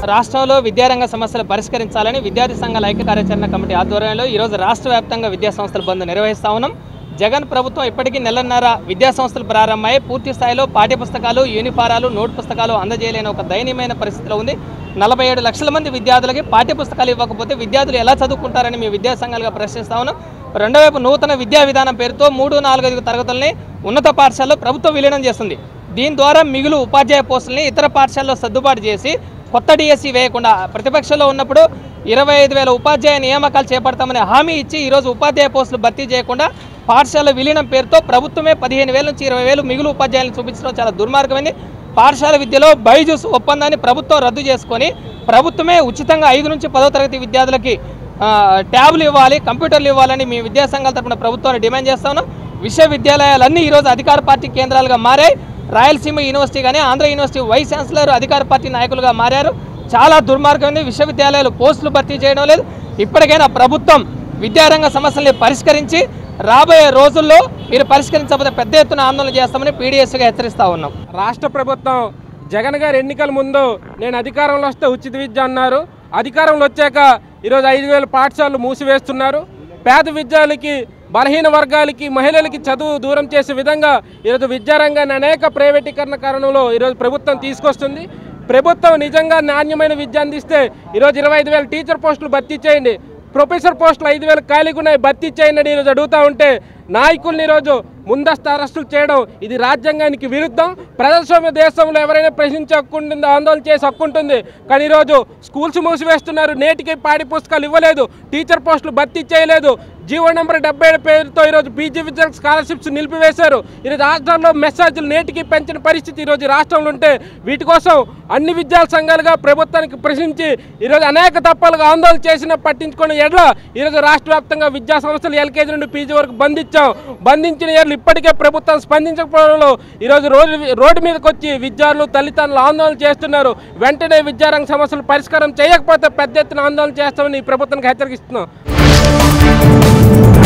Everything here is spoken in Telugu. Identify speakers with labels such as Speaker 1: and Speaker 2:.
Speaker 1: రాష్ట్రంలో విద్యారంగ సమస్యలు పరిష్కరించాలని విద్యార్థి సంఘాల ఐక్య కార్యాచరణ కమిటీ ఆధ్వర్యంలో ఈరోజు రాష్ట్ర వ్యాప్తంగా విద్యా సంస్థల బంద్ నిర్వహిస్తా ఉన్నాం జగన్ ప్రభుత్వం ఇప్పటికీ నెలన్నర విద్యా సంస్థలు ప్రారంభమై పూర్తి స్థాయిలో పాఠ్యపుస్తకాలు యూనిఫారాలు నోట్ పుస్తకాలు అందజేయలేని ఒక దయనీయమైన పరిస్థితిలో ఉంది నలభై ఏడు లక్షల మంది విద్యార్థులకి పాఠ్యపుస్తకాలు ఇవ్వకపోతే విద్యార్థులు ఎలా చదువుకుంటారని మీ విద్యా సంఘాలుగా ప్రశ్నిస్తా ఉన్నాం రెండో వైపు నూతన విద్యా విధానం పేరుతో మూడు నాలుగు ఐదు తరగతుల్ని ఉన్నత పాఠశాలలో ప్రభుత్వం విలీనం చేస్తుంది దీని ద్వారా మిగులు ఉపాధ్యాయ పోస్టుల్ని ఇతర పాఠశాలలో సర్దుబాటు చేసి కొత్త డిఎస్సి వేయకుండా ప్రతిపక్షంలో ఉన్నప్పుడు ఇరవై ఐదు వేల ఉపాధ్యాయ నియామకాలు చేపడతామని హామీ ఇచ్చి ఈరోజు ఉపాధ్యాయ పోస్టులు భర్తీ చేయకుండా పాఠశాల విలీనం పేరుతో ప్రభుత్వమే పదిహేను వేల నుంచి ఇరవై వేలు మిగులు ఉపాధ్యాయులను చూపించడం చాలా దుర్మార్గమైంది పాఠశాల విద్యలో బైజూస్ ఒప్పందాన్ని ప్రభుత్వం రద్దు చేసుకొని ప్రభుత్వమే ఉచితంగా ఐదు నుంచి పదో తరగతి విద్యార్థులకి ఆ, ట్యాబ్లు ఇవ్వాలి కంప్యూటర్లు ఇవ్వాలని మీ విద్యా సంఘాల తరపున ప్రభుత్వాన్ని డిమాండ్ చేస్తా ఉన్నాం విశ్వవిద్యాలయాలన్నీ ఈరోజు అధికార పార్టీ కేంద్రాలుగా మారాయి రాయలసీమ యూనివర్సిటీ కానీ ఆంధ్ర యూనివర్సిటీ వైస్ ఛాన్సలర్ అధికార పార్టీ నాయకులుగా మారారు చాలా దుర్మార్గమైంది విశ్వవిద్యాలయాలు పోస్టులు భర్తీ చేయడం లేదు ఇప్పటికైనా ప్రభుత్వం విద్యారంగ సమస్యల్ని పరిష్కరించి రాబోయే రోజుల్లో మీరు పరిష్కరించకపోతే పెద్ద ఎత్తున ఆందోళన చేస్తామని పీడిఎస్గా హెచ్చరిస్తా ఉన్నాం
Speaker 2: రాష్ట్ర ప్రభుత్వం జగన్ గారు ఎన్నికల ముందు నేను అధికారంలో వస్తే ఉచిత విద్య అన్నారు అధికారంలో వచ్చాక ఈరోజు ఐదు వేల పాఠశాలలు మూసివేస్తున్నారు పేద విద్యార్థులకి బలహీన వర్గాలకి మహిళలకి చదువు దూరం చేసే విధంగా ఈరోజు విద్యారంగాన్ని అనేక ప్రైవేటీకరణ కారణంలో ఈరోజు ప్రభుత్వం తీసుకొస్తుంది ప్రభుత్వం నిజంగా నాణ్యమైన విద్య అందిస్తే ఈరోజు ఇరవై ఐదు వేల టీచర్ పోస్టులు భర్తీ చేయండి ప్రొఫెసర్ పోస్టులు ఐదు వేలు ఖాళీగా ఉన్నాయి భర్తీ చేయండి అని ఈరోజు అడుగుతూ ఉంటే నాయకుల్ని ఈరోజు ముందస్తు అరెస్టులు చేయడం ఇది రాజ్యాంగానికి విరుద్ధం ప్రజాస్వామ్య దేశంలో ఎవరైనా ప్రశ్నించే హక్కు ఉంటుంది ఆందోళన చేసే హక్కు ఉంటుంది కానీ ఈరోజు స్కూల్స్ మూసివేస్తున్నారు నేటికి పాఠ్య పుస్తకాలు ఇవ్వలేదు టీచర్ పోస్టులు భర్తీ చేయలేదు జీవో నెంబర్ డెబ్బై ఏడు పేరుతో ఈరోజు పీజీ విద్యార్థి స్కాలర్షిప్స్ నిలిపివేశారు ఈరోజు రాష్ట్రంలో మెసేజ్లు నేటికి పెంచిన పరిస్థితి ఈరోజు రాష్ట్రంలో ఉంటే వీటి కోసం అన్ని విద్యా సంఘాలుగా ప్రభుత్వానికి ప్రశ్నించి ఈరోజు అనేక తప్పాలుగా ఆందోళన చేసిన పట్టించుకున్న ఎడ్ల ఈరోజు రాష్ట్ర వ్యాప్తంగా విద్యా సంస్థలు ఎల్కేజీ నుండి పీజీ వరకు బంధించాం బంధించిన ఏళ్ళు ఇప్పటికే ప్రభుత్వం స్పందించకపోవడంలో ఈరోజు రోడ్డు రోడ్డు మీదకి వచ్చి విద్యార్థులు తల్లిదండ్రులు ఆందోళన చేస్తున్నారు వెంటనే విద్యారంగ సమస్యలు పరిష్కారం చేయకపోతే పెద్ద ఎత్తున ఆందోళన చేస్తామని ఈ ప్రభుత్వానికి హెచ్చరిస్తున్నాం